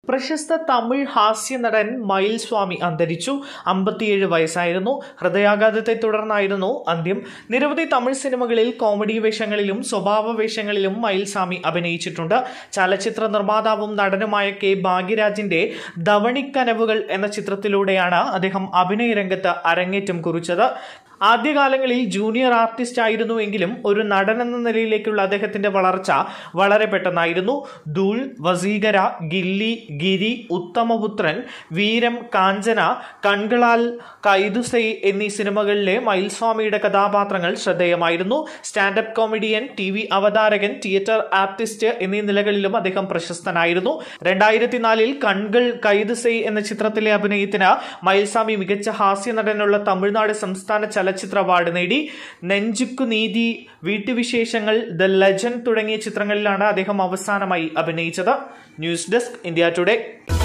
പ്രശസ്ത തമിഴ് ഹാസ്യ നടൻ മയിൽ സ്വാമി അന്തരിച്ചു അമ്പത്തിയേഴ് വയസ്സായിരുന്നു ഹൃദയാഘാതത്തെ തുടർന്നായിരുന്നു അന്ത്യം നിരവധി തമിഴ് സിനിമകളിൽ കോമഡി വേഷങ്ങളിലും സ്വഭാവ വേഷങ്ങളിലും മയിൽ സ്വാമി അഭിനയിച്ചിട്ടുണ്ട് ചലച്ചിത്ര നിർമ്മാതാവും നടനുമായ കെ ഭാഗ്യരാജിന്റെ ധവണിക്കനവുകൾ എന്ന ചിത്രത്തിലൂടെയാണ് അദ്ദേഹം അഭിനയ രംഗത്ത് അരങ്ങേറ്റം കുറിച്ചത് ആദ്യകാലങ്ങളിൽ ജൂനിയർ ആർട്ടിസ്റ്റ് ആയിരുന്നു എങ്കിലും ഒരു നടൻ എന്ന നിലയിലേക്കുള്ള അദ്ദേഹത്തിന്റെ വളർച്ച വളരെ പെട്ടെന്നായിരുന്നു ധൂൾ വസീകര ഗില്ലി ഗിരി ഉത്തമപുത്രൻ വീരം കാഞ്ചന കൺകളാൽ കൈതുസൈ എന്നീ സിനിമകളിലെ മയിൽസ്വാമിയുടെ കഥാപാത്രങ്ങൾ ശ്രദ്ധേയമായിരുന്നു സ്റ്റാൻഡപ്പ് കോമഡിയൻ ടി വി അവതാരകൻ തിയേറ്റർ ആർട്ടിസ്റ്റ് എന്നീ നിലകളിലും അദ്ദേഹം പ്രശസ്തനായിരുന്നു രണ്ടായിരത്തി നാലിൽ കൺകൾ കൈതുസൈ എന്ന ചിത്രത്തിലെ അഭിനയത്തിന് മയിൽസ്വാമി മികച്ച ഹാസ്യ നടനുള്ള തമിഴ്നാട് സംസ്ഥാന ചലച്ചിത്ര അവാർഡ് നേടി നെഞ്ചുക്കു നീതി വീട്ടുവിശേഷങ്ങൾ ദ ലെജൻഡ് തുടങ്ങിയ ചിത്രങ്ങളിലാണ് അദ്ദേഹം അവസാനമായി അഭിനയിച്ചത് ന്യൂസ് ഡെസ്ക് ഇന്ത്യ ടുഡേ